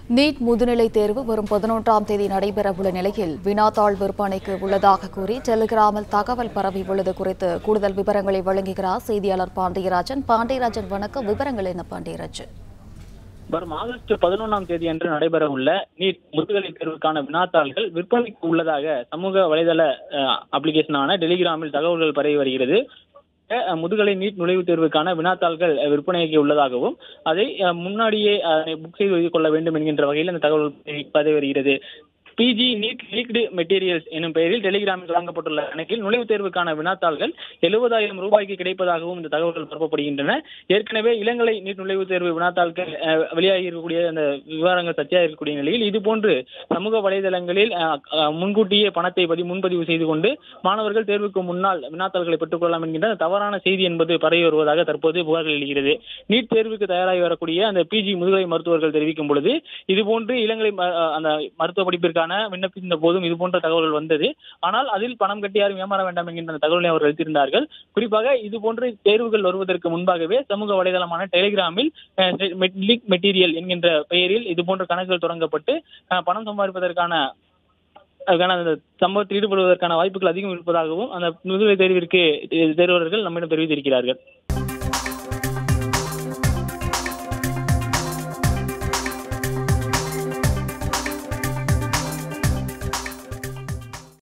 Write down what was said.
NEET முதுநிலை தேர்வு வரும் பதினொன்றாம் தேதி நடைபெறவுள்ள நிலையில் வினாத்தாள் விற்பனைக்கு உள்ளதாக கூறி டெலிகிராமில் தகவல் பரவியுள்ளது குறித்து கூடுதல் விவரங்களை வழங்குகிறார் செய்தியாளர் பாண்டியராஜன் பாண்டியராஜன் வணக்கம் விவரங்கள் என்ன பாண்டியராஜன் வரும் ஆகஸ்ட் பதினொன்றாம் தேதி அன்று நடைபெற உள்ள நீட் முதுகலை தேர்வுக்கான வினாத்தாள்கள் விற்பனைக்கு உள்ளதாக சமூக வலைதள அப்ளிகேஷனான டெலிகிராமில் தகவல்கள் பரவி வருகிறது அஹ், முதுகலை நீட் நுழைவுத் தேர்வுக்கான வினாத்தாள்கள் அஹ், விற்பனைக்கு உள்ளதாகவும் அதை அஹ், முன்னாடியே புக் செய்து வைத்துக் கொள்ள வேண்டும் என்கின்ற வகையில் அந்த தகவல் பரவி வருகிறது பிஜி நீட் லீக்டு மெட்டீரியல்ஸ் எனும் பெயரில் டெலிகிராமில் வழங்கப்பட்டுள்ள கணக்கில் நுழைவுத் தேர்வுக்கான வினாத்தாள்கள் எழுபதாயிரம் ரூபாய்க்கு கிடைப்பதாகவும் இந்த தகவல்கள் பரப்பப்படுகின்றன ஏற்கனவே இளங்கலை நீட் நுழைவுத் தேர்வு வினாத்தாள்கள் அஹ், வெளியாகி இருக்கக்கூடிய அந்த விவரங்கள் சர்ச்சையாக இருக்கக்கூடிய நிலையில் இது போன்று சமூக வலைதளங்களில் அஹ், அஹ், முன்கூட்டியே பணத்தை பதி முன்பதிவு செய்து கொண்டு மாணவர்கள் தேர்வுக்கு முன்னால் வினாத்தாள்களை பெற்றுக்கொள்ளலாம் என்கின்ற அந்த தவறான செய்தி என்பது பரவி வருவதாக தற்போது புகார்கள் எழுகிறது நீட் தேர்வுக்கு தயாராகி வரக்கூடிய அந்த பிஜி முதுகலை மருத்துவர்கள் தெரிவிக்கும் பொழுது இது போன்று இளங்கலை ம- அஹ், அந்த மருத்துவ படிப்பிற்கான விண்ணப்பித்த போதும் இது போன்ற தகவல்கள் வந்தது ஆனால் அதில் பணம் கட்டி யாரும் ஏமாற வேண்டாம் என்கின்ற அந்த தகவலை அவர்கள் அளித்திருந்தார்கள் குறிப்பாக இது போன்ற தேர்வுகள் வருவதற்கு முன்பாகவே சமூக வலைதளமான டெலிகிராமில் லீக் மெட்டீரியல் என்கின்ற பெயரில் இது போன்ற கணக்குகள் தொடங்கப்பட்டு அஹ், பணம் சம்பாதிப்பதற்கான அதுக்கான அந்த சம்பவத்தில் ஈடுபடுவதற்கான வாய்ப்புகள் அதிகம் இருப்பதாகவும் அந்த முதுகலை தேர்விற்கு தேர்வர்கள் நம்மிடம் தெரிவித்திருக்கிறார்கள்